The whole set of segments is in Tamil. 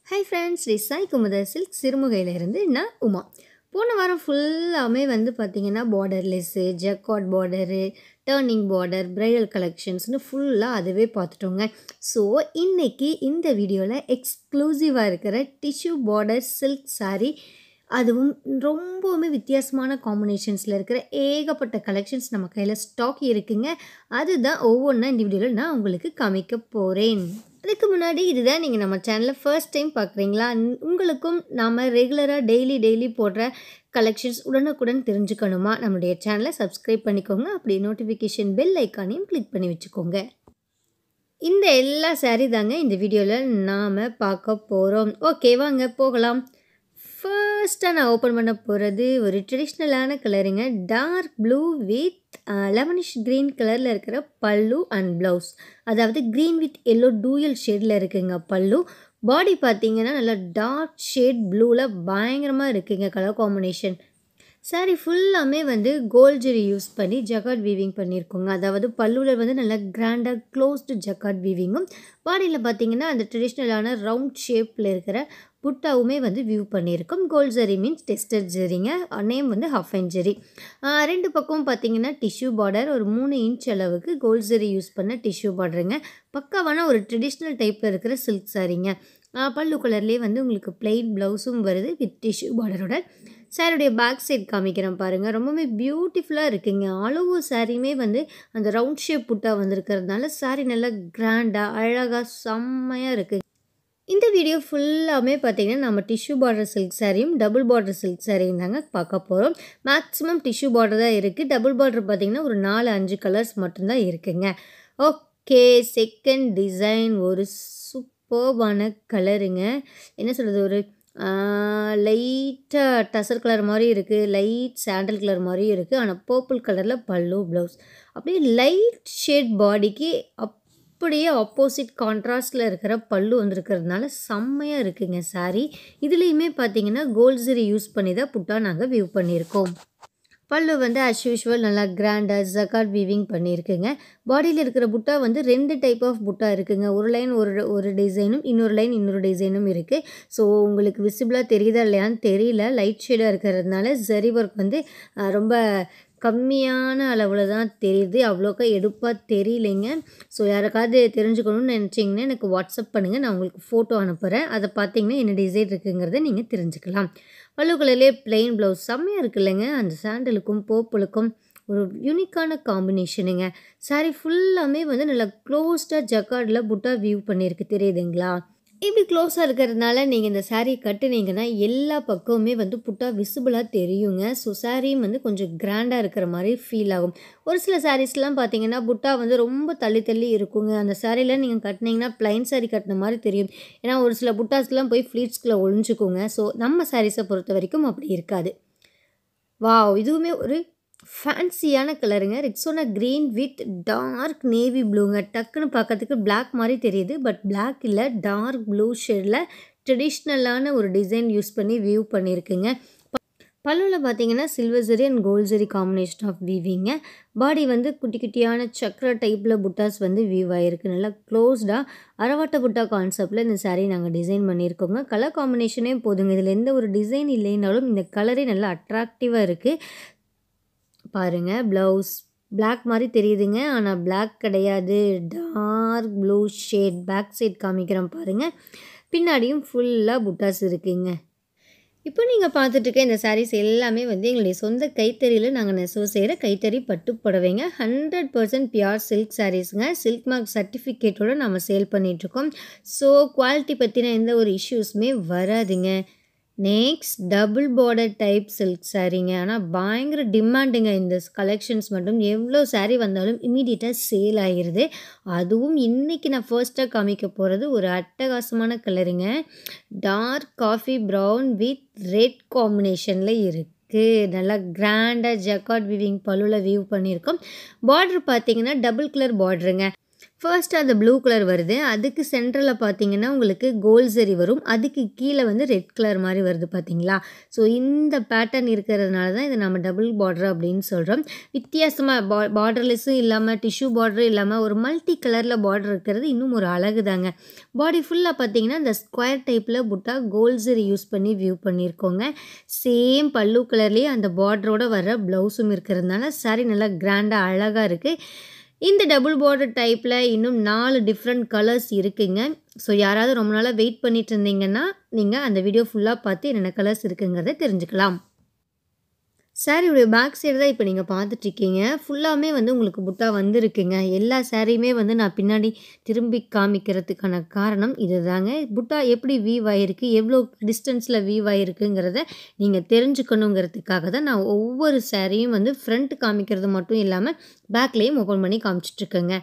ஹை ஃப்ரெண்ட்ஸ் ரிசாய் குமுதர் சில்க் சிறுமுகையிலேருந்து நான் உமா போன வாரம் ஃபுல்லாமே வந்து பார்த்திங்கன்னா பார்டர்லெஸ்ஸு ஜக்காட் பார்டரு டேர்னிங் பார்டர் பிரைடல் கலெக்ஷன்ஸ்னு ஃபுல்லாக அதுவே பார்த்துட்டோங்க ஸோ இன்றைக்கி இந்த வீடியோவில் எக்ஸ்க்ளூசிவாக இருக்கிற டிஷ்யூ பார்டர் சில்க் saree அதுவும் ரொம்பவுமே வித்தியாசமான காம்பினேஷன்ஸில் இருக்கிற ஏகப்பட்ட கலெக்ஷன்ஸ் நம்ம கையில் ஸ்டாக் இருக்குங்க அதுதான் ஒவ்வொன்றா இந்த வீடியோவில் நான் உங்களுக்கு காமிக்க போகிறேன் அதுக்கு முன்னாடி இதுதான் நீங்கள் நம்ம சேனலில் ஃபர்ஸ்ட் டைம் பார்க்குறீங்களா உங்களுக்கும் நாம் ரெகுலராக டெய்லி டெய்லி போடுற கலெக்ஷன்ஸ் உடனுக்குடன் தெரிஞ்சுக்கணுமா நம்மளுடைய சேனலை சப்ஸ்கிரைப் பண்ணிக்கோங்க அப்படி நோட்டிஃபிகேஷன் பெல் ஐக்கானையும் கிளிக் பண்ணி வச்சுக்கோங்க இந்த எல்லா saree தாங்க இந்த வீடியோவில் நாம் பார்க்க போகிறோம் ஓகே வாங்க போகலாம் ஃபர்ஸ்ட்டாக நான் ஓப்பன் பண்ண போகிறது ஒரு ட்ரெடிஷ்னலான கலருங்க dark blue with lemonish green கலரில் இருக்கிற பல்லு அண்ட் ப்ளவுஸ் அதாவது க்ரீன் வித் எல்லோ டூயல் ஷேடில் இருக்குங்க பல்லு பாடி பார்த்தீங்கன்னா நல்லா டார்க் ஷேட் ப்ளூவில் பயங்கரமாக இருக்குங்க கலர் காம்பினேஷன் saree ஃபுல்லாமே வந்து கோல்ட் ஜெரி யூஸ் பண்ணி ஜக்காட் வீவிங் பண்ணியிருக்கோங்க அதாவது பல்லுவில் வந்து நல்லா கிராண்டாக க்ளோஸ்டு ஜக்காட் வீவிங்கும் பாடியில் பார்த்தீங்கன்னா அந்த ட்ரெடிஷ்னலான ரவுண்ட் ஷேப்பில் இருக்கிற புட்டாவுமே வந்து வியூ பண்ணியிருக்கோம் கோல்ட் ஜெரி மீன்ஸ் டெஸ்டட் ஜெரிங்க நேம் வந்து ஹாஃப் அண்ட் ஜெரி ரெண்டு பக்கமும் பார்த்தீங்கன்னா டிஷ்யூ பார்டர் ஒரு மூணு இன்ச் அளவுக்கு கோல்ட் ஜெரி யூஸ் பண்ண டிஷ்யூ பார்டருங்க பக்காவான ஒரு ட்ரெடிஷ்னல் டைப்பில் இருக்கிற சில்க் சாரீங்க பல்லு கலர்லேயே வந்து உங்களுக்கு பிளெயின் ப்ளவுஸும் வருது வித் டிஷ்யூ பார்டரோட சாரியுடைய பேக் சைட் காமிக்கிறேன் பாருங்கள் ரொம்பவே பியூட்டிஃபுல்லாக இருக்குங்க ஆல் ஓவர் சாரியுமே வந்து அந்த ரவுண்ட் ஷேப் புட்டா வந்திருக்கிறதுனால சாரி நல்லா கிராண்டாக அழகாக செம்மையாக இருக்குது இந்த வீடியோ ஃபுல்லாமே பார்த்தீங்கன்னா நம்ம டிஷ்யூ பார்டர் சில்க் சாரியும் டபுள் பார்டர் சில்க் சாரியும் தாங்க பார்க்க போகிறோம் மேக்ஸிமம் டிஷ்யூ பார்டர் தான் இருக்குது டபுள் பார்டர் பார்த்தீங்கன்னா ஒரு நாலு அஞ்சு கலர்ஸ் மட்டும்தான் இருக்குங்க ஓகே செகண்ட் டிசைன் ஒரு சூப்பர்பான கலருங்க என்ன சொல்கிறது ஒரு லைட்டாக டசர் கலர் மாதிரி இருக்குது லைட் சாண்டல் கலர் மாதிரியும் இருக்குது ஆனால் பர்பிள் கலரில் பல்லு ப்ளவுஸ் அப்படியே லைட் ஷேட் பாடிக்கு அப்படியே ஆப்போசிட் கான்ட்ராஸ்டில் இருக்கிற பல்லு வந்திருக்கிறதுனால செம்மையாக இருக்குங்க சாரீ இதுலேயுமே பார்த்தீங்கன்னா கோல்சரி யூஸ் பண்ணி தான் புட்டா நாங்கள் வியூ பண்ணியிருக்கோம் பல்லு வந்து அஸ் யூஷுவல் நல்லா கிராண்டாக ஜக்காட் வீவிங் பண்ணியிருக்குங்க பாடியில் இருக்கிற புட்டா வந்து ரெண்டு டைப் ஆஃப் புட்டா இருக்குங்க ஒரு லைன் ஒரு ஒரு டிசைனும் இன்னொரு லைன் இன்னொரு டிசைனும் இருக்குது ஸோ உங்களுக்கு விசிபிளாக தெரியுதா இல்லையான்னு தெரியல லைட் ஷேடாக இருக்கிறதுனால ஜரி ஒர்க் வந்து ரொம்ப கம்மியான அளவில் தான் தெரியுது அவ்வளோக்கா எடுப்பாக தெரியலைங்க ஸோ யாருக்காவது தெரிஞ்சுக்கணும்னு நினச்சிங்கன்னா எனக்கு வாட்ஸ்அப் பண்ணுங்கள் நான் உங்களுக்கு ஃபோட்டோ அனுப்புகிறேன் அதை பார்த்தீங்கன்னா என்ன டிசைன் இருக்குங்கிறத நீங்கள் தெரிஞ்சுக்கலாம் பல்லு கலர்லேயே பிளெயின் ப்ளவுஸ் செம்மையாக இருக்கு இல்லைங்க அந்த சாண்டலுக்கும் போப்புளுக்கும் ஒரு யூனிக்கான காம்பினேஷனுங்க சாரி ஃபுல்லாமே வந்து நல்லா க்ளோஸ்டாக ஜக்கார்டில் புட்டா வியூ பண்ணியிருக்கு தெரியுதுங்களா இப்படி க்ளோஸாக இருக்கிறதுனால நீங்கள் இந்த சாரீ கட்டுனீங்கன்னா எல்லா பக்கமுமே வந்து புட்டா விசிபிளாக தெரியுங்க ஸோ சாரியும் வந்து கொஞ்சம் கிராண்டாக இருக்கிற மாதிரி ஃபீல் ஆகும் ஒரு சில சாரீஸ்லாம் பார்த்தீங்கன்னா புட்டா வந்து ரொம்ப தள்ளி தள்ளி இருக்குங்க அந்த சாரியில் நீங்கள் கட்டினீங்கன்னா ப்ளைன் சாரீ கட்டின மாதிரி தெரியும் ஏன்னா ஒரு சில புட்டாஸ்லாம் போய் ஃப்ளீட்ஸ்குள்ளே ஒழிஞ்சுக்குங்க ஸோ நம்ம சாரீஸை பொறுத்த வரைக்கும் அப்படி இருக்காது வாவ் இதுவுமே ஒரு ஃபேன்சியான கலருங்க ரிக்ஸோனா க்ரீன் வித் டார்க் நேவி ப்ளூங்க டக்குன்னு பார்க்கறதுக்கு பிளாக் மாதிரி தெரியுது பட் பிளாக் இல்லை டார்க் ப்ளூ ஷேடில் ட்ரெடிஷ்னலான ஒரு டிசைன் யூஸ் பண்ணி வியூ பண்ணியிருக்குங்க பல்லுவில் பார்த்தீங்கன்னா silver zari and gold zari combination of வீவிங்க பாடி வந்து குட்டி குட்டியான சக்கர டைப்பில் புட்டாஸ் வந்து வீவ் ஆகிருக்கு நல்லா க்ளோஸ்டாக அரவாட்ட புட்டா கான்செப்டில் இந்த சாரீ நாங்கள் டிசைன் பண்ணியிருக்கோங்க கலர் காம்பினேஷனே போதுங்க இதில் எந்த ஒரு டிசைன் இல்லைனாலும் இந்த கலரே நல்லா அட்ராக்டிவாக இருக்குது பாருங்கள் ப்ளவுஸ் பிளாக் மாதிரி தெரியுதுங்க ஆனால் பிளாக் கிடையாது dark blue shade back side காமிக்கிறேன் பாருங்கள் பின்னாடியும் ஃபுல்லாக புட்டாஸ் இருக்குங்க இப்போ நீங்கள் பார்த்துட்ருக்க இந்த சாரீஸ் எல்லாமே வந்து எங்களுடைய சொந்த கைத்தறியில் நாங்கள் நெசவு செய்கிற கைத்தறி பட்டு புடவைங்க ஹண்ட்ரட் பர்சன்ட் பியூர் சில்க் சாரீஸுங்க சில்க் மார்க் சர்டிஃபிகேட்டோடு நம்ம சேல் பண்ணிகிட்ருக்கோம் ஸோ குவாலிட்டி பற்றின எந்த ஒரு இஷ்யூஸுமே வராதுங்க next double border type silk சாரீங்க ஆனால் பயங்கர டிமாண்டுங்க இந்த கலெக்ஷன்ஸ் மட்டும் எவ்வளோ சாரீ வந்தாலும் இமீடியட்டாக சேல் ஆகிடுது அதுவும் இன்றைக்கி நான் ஃபர்ஸ்ட்டாக காமிக்க போகிறது ஒரு அட்டகாசமான கலருங்க dark coffee brown with red காம்பினேஷனில் இருக்குது நல்லா கிராண்டாக ஜக்காட் விவிங் பல்லுவில் வியூ பண்ணியிருக்கோம் பார்டர் பார்த்தீங்கன்னா டபுள் கலர் பார்டருங்க ஃபர்ஸ்ட் அந்த ப்ளூ கலர் வருது அதுக்கு சென்டரில் பார்த்தீங்கன்னா உங்களுக்கு கோல்ட் சரி வரும் அதுக்கு கீழே வந்து ரெட் கலர் மாதிரி வருது பார்த்தீங்களா ஸோ இந்த பேட்டர்ன் இருக்கிறதுனால தான் இதை நம்ம டபுள் பார்டர் அப்படின்னு சொல்கிறோம் வித்தியாசமாக பா பார்டர்லெஸ்ஸும் இல்லாமல் டிஷ்யூ பார்டரும் இல்லாமல் ஒரு மல்டி கலரில் பார்டர் இருக்கிறது இன்னும் ஒரு அழகு தாங்க பாடி ஃபுல்லாக பார்த்தீங்கன்னா இந்த ஸ்கொயர் டைப்பில் புட்டா கோல்ட் சரி யூஸ் பண்ணி வியூ பண்ணியிருக்கோங்க சேம் பல்லு கலர்லேயே அந்த பார்டரோட வர ப்ளவுஸும் இருக்கிறதுனால சாரி நல்லா கிராண்டாக அழகாக இருக்குது இந்த டபுள் பார்டர் டைப்பில் இன்னும் நாலு டிஃப்ரெண்ட் கலர்ஸ் இருக்குங்க ஸோ யாராவது ரொம்ப நாளாக வெயிட் பண்ணிட்டு இருந்தீங்கன்னா நீங்கள் அந்த வீடியோ ஃபுல்லாக பார்த்து என்னென்ன கலர்ஸ் இருக்குங்கிறத தெரிஞ்சுக்கலாம் சாரியுடைய பேக் சைடு தான் இப்போ நீங்கள் பார்த்துட்ருக்கீங்க ஃபுல்லாமே வந்து உங்களுக்கு புட்டா வந்திருக்குங்க எல்லா சாரியுமே வந்து நான் பின்னாடி திரும்பி காமிக்கிறதுக்கான காரணம் இது தாங்க புட்டா எப்படி வீவ் ஆகிருக்கு எவ்வளோ டிஸ்டன்ஸில் வீவ் ஆகிருக்குங்கிறத நீங்கள் தெரிஞ்சுக்கணுங்கிறதுக்காக தான் நான் ஒவ்வொரு சாரியும் வந்து ஃப்ரண்ட் காமிக்கிறது மட்டும் இல்லாமல் பேக்லேயும் ஓப்பன் பண்ணி காமிச்சிட்ருக்கேங்க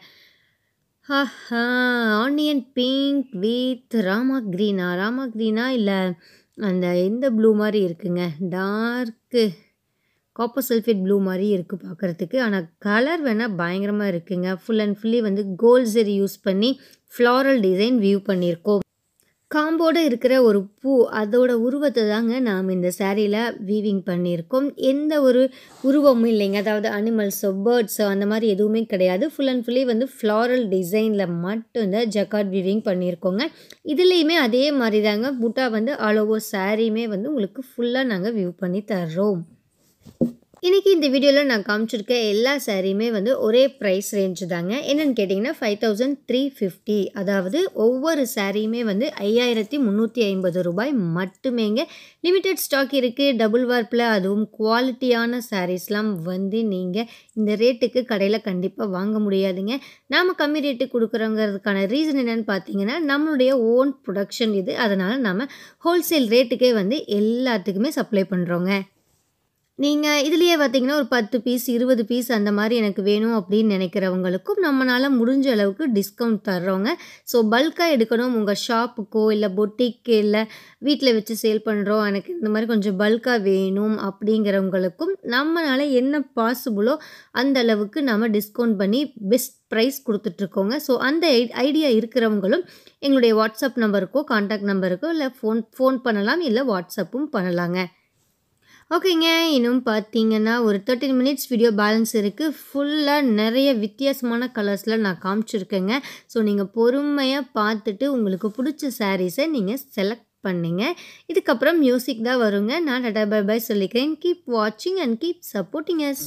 ஆஹா ஆனியன் பிங்க் வித் ராமா க்ரீனா ராமா க்ரீனா இல்லை அந்த இந்த ப்ளூ மாதிரி இருக்குங்க டார்க்கு காப்பர் சல்ஃபேட் ப்ளூ மாதிரி இருக்குது பார்க்குறதுக்கு ஆனால் கலர் வேணால் பயங்கரமாக இருக்குங்க ஃபுல் அண்ட் ஃபுல்லி வந்து கோல்ட் சரி யூஸ் பண்ணி ஃப்ளாரல் டிசைன் வியூ பண்ணியிருக்கோம் காம்போடு இருக்கிற ஒரு பூ அதோட உருவத்தை தாங்க நாம் இந்த சேரீயில் வீவிங் பண்ணியிருக்கோம் எந்த ஒரு உருவமும் இல்லைங்க அதாவது அனிமல்ஸோ பேர்ட்ஸோ அந்த மாதிரி எதுவுமே கிடையாது ஃபுல் அண்ட் ஃபுல்லி வந்து ஃப்ளாரல் டிசைனில் மட்டும் இந்த ஜக்கார்ட் வீவிங் பண்ணியிருக்கோங்க இதுலேயுமே அதே மாதிரி தாங்க புட்டா வந்து ஆல் ஓவர் சாரியுமே வந்து உங்களுக்கு ஃபுல்லாக நாங்கள் வியூ பண்ணி தர்றோம் இன்றைக்கி இந்த வீடியோவில் நான் காமிச்சிருக்க எல்லா சாரியுமே வந்து ஒரே ப்ரைஸ் ரேஞ்சு தாங்க என்னென்னு கேட்டிங்கன்னா ஃபைவ் தௌசண்ட் த்ரீ ஃபிஃப்டி அதாவது ஒவ்வொரு சாரியுமே வந்து ஐயாயிரத்தி முந்நூற்றி ஐம்பது ரூபாய் மட்டுமேங்க லிமிட்டட் ஸ்டாக் இருக்குது டபுள் வார்ப்பில் அதுவும் குவாலிட்டியான சாரீஸ்லாம் வந்து நீங்கள் இந்த ரேட்டுக்கு கடையில் கண்டிப்பாக வாங்க முடியாதுங்க நாம் கம்மி ரேட்டு கொடுக்குறோங்கிறதுக்கான ரீசன் என்னென்னு பார்த்தீங்கன்னா நம்மளுடைய ஓன் ப்ரொடக்ஷன் இது அதனால் நம்ம ஹோல்சேல் ரேட்டுக்கே வந்து எல்லாத்துக்குமே சப்ளை பண்ணுறோங்க நீங்கள் இதுலேயே பார்த்தீங்கன்னா ஒரு பத்து பீஸ் இருபது பீஸ் அந்த மாதிரி எனக்கு வேணும் அப்படின்னு நினைக்கிறவங்களுக்கும் நம்மளால் முடிஞ்ச அளவுக்கு டிஸ்கவுண்ட் தர்றோங்க ஸோ பல்காக எடுக்கணும் உங்கள் ஷாப்புக்கோ இல்லை பொட்டிக்கு இல்லை வீட்டில் வச்சு சேல் பண்ணுறோம் எனக்கு இந்த மாதிரி கொஞ்சம் பல்காக வேணும் அப்படிங்கிறவங்களுக்கும் நம்மளால் என்ன பாசிபிளோ அந்த அளவுக்கு நம்ம டிஸ்கவுண்ட் பண்ணி பெஸ்ட் ப்ரைஸ் கொடுத்துட்ருக்கோங்க ஸோ அந்த ஐடியா இருக்கிறவங்களும் எங்களுடைய வாட்ஸ்அப் நம்பருக்கோ காண்டாக்ட் நம்பருக்கோ இல்லை ஃபோன் ஃபோன் பண்ணலாம் இல்லை வாட்ஸ்அப்பும் பண்ணலாங்க ஓகேங்க இன்னும் பார்த்தீங்கன்னா ஒரு தேர்ட்டின் மினிட்ஸ் வீடியோ பேலன்ஸ் இருக்குது ஃபுல்லாக நிறைய வித்தியாசமான கலர்ஸில் நான் காமிச்சிருக்கேங்க ஸோ நீங்கள் பொறுமையாக பார்த்துட்டு உங்களுக்கு பிடிச்ச சாரீஸை நீங்கள் செலக்ட் பண்ணுங்க இதுக்கப்புறம் மியூசிக் தான் வருங்க நான் டட்டா பை பை சொல்லிக்கிறேன் கீப் வாட்சிங் and keep supporting yes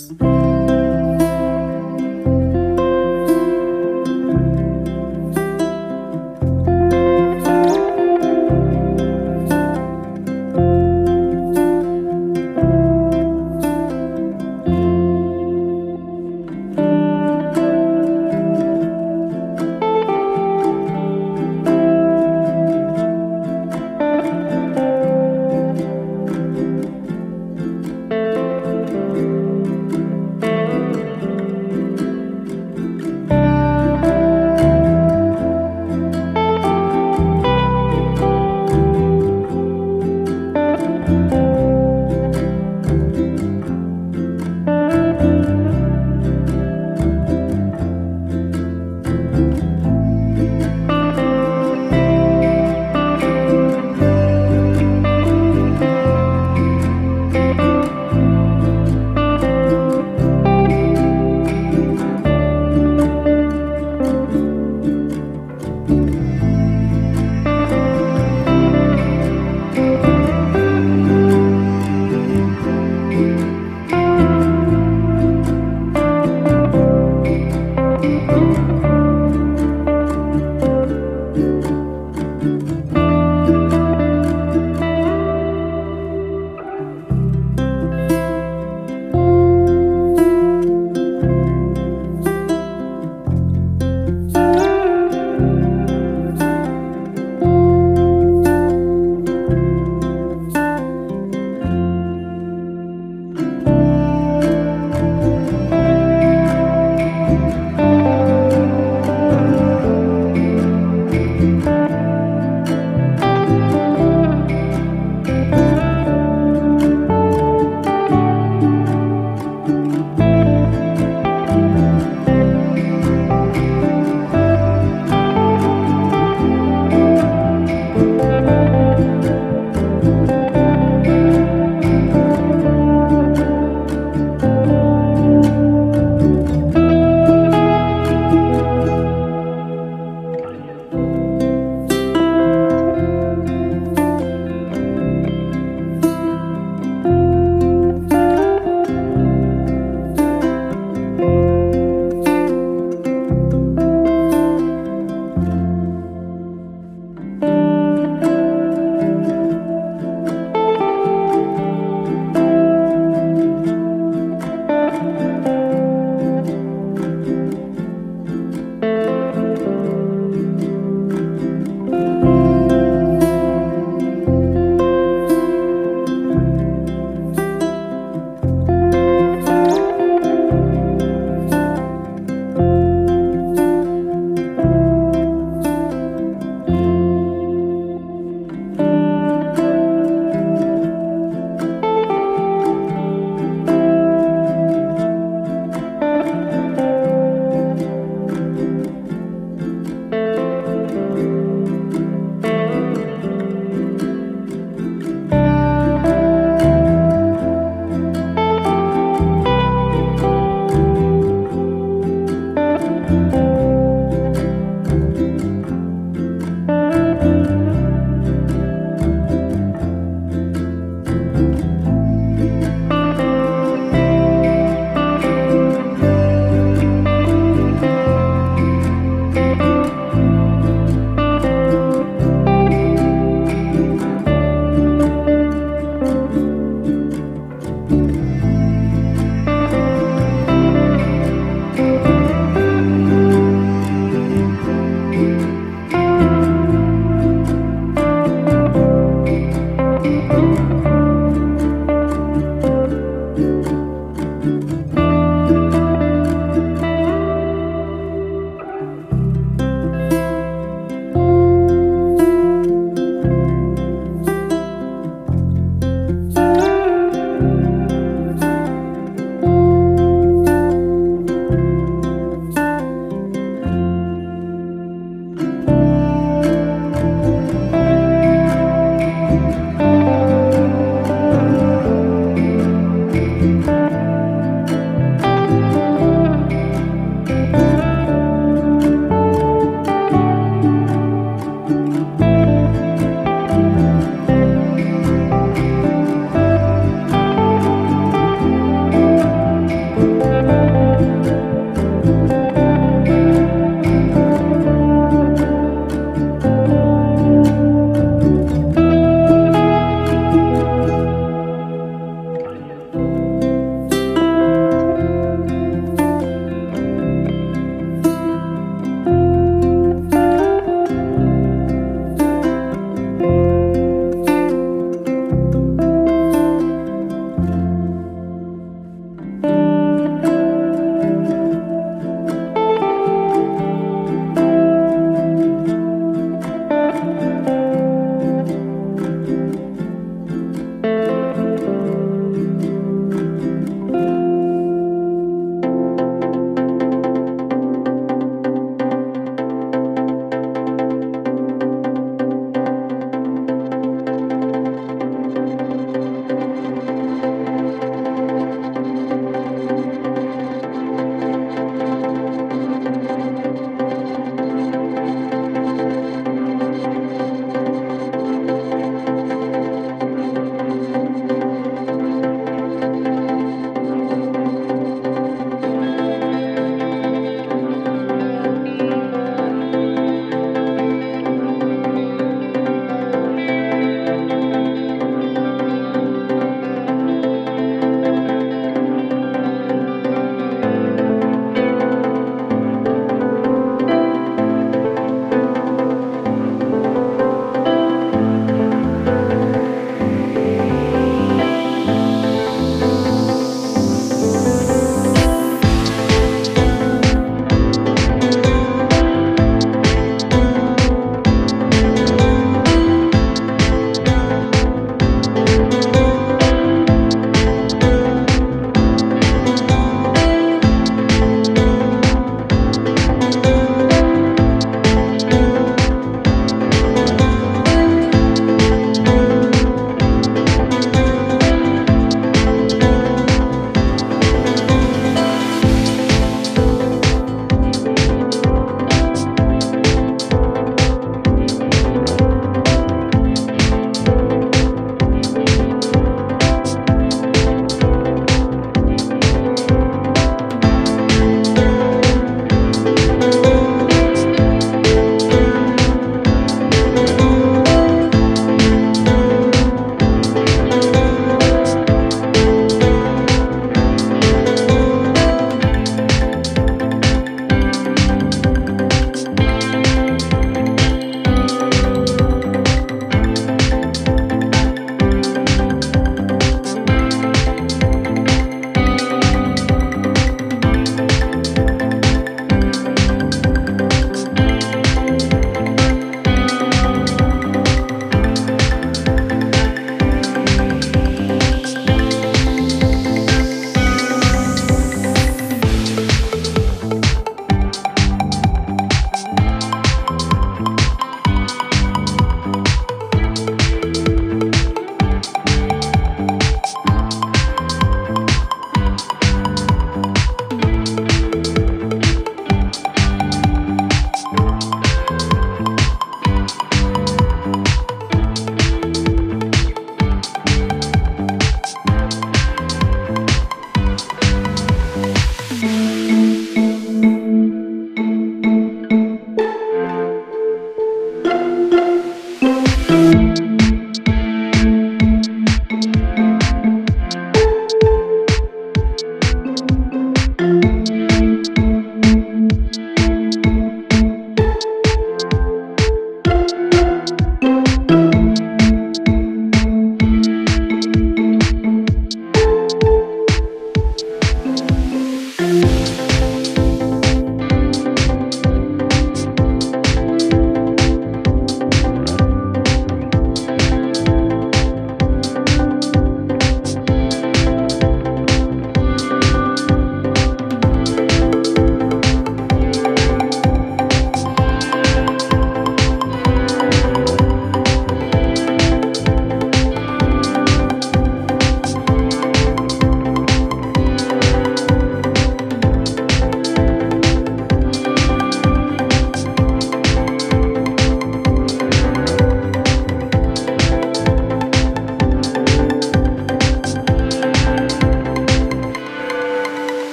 thank you